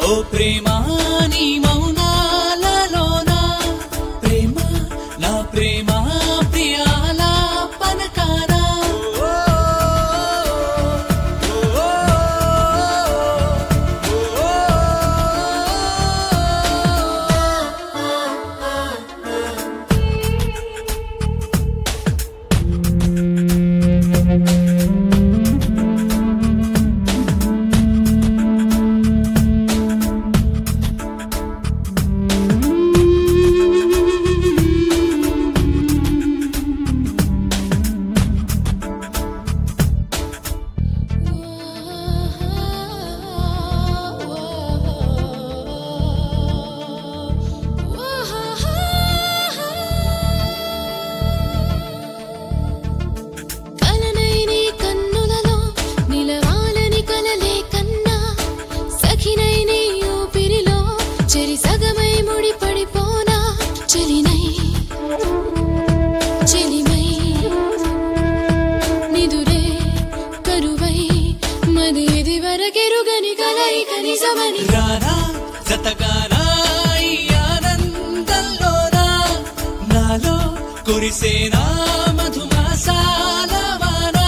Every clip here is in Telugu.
ఓ ప్రేమ నీ మౌనాలలోన ప్రేమ నా ప్రేమ ప్రియాల పనకారా కలనైని కన్నులలో నిలవాలని కలలే కన్నా సఖినైని ఊపిరిలో చెరి సగమై ముడి పడిపోనా చెలినై చెలిమై నిదురే కరువై మది ఇది వరకెరుగని కలయిక నిజమని రారా జతగారా ఈ ఆనందంలోనా నాలో కురిసేనా మధుమాసాల వాన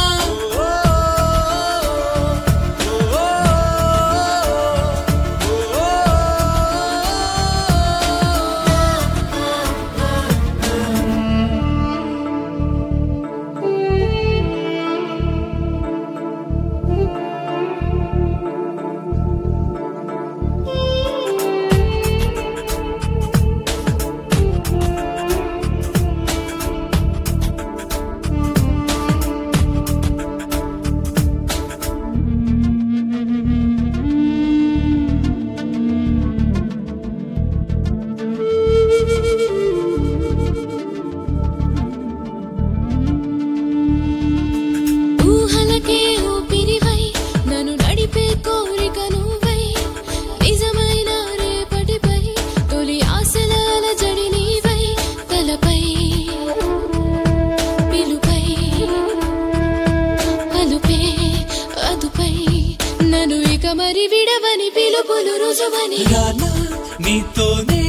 ఊహలకే ఊపిరివై నన్ను నడిపే కోరిక నువ్వై నిజమైన రేపటిపై తొలి ఆశల జడి నీవై తలపై పిలుపై అలుపే అదుపై నన్ను ఇక మరి విడవని పిలుపులు రుజువని రానా నీతోనే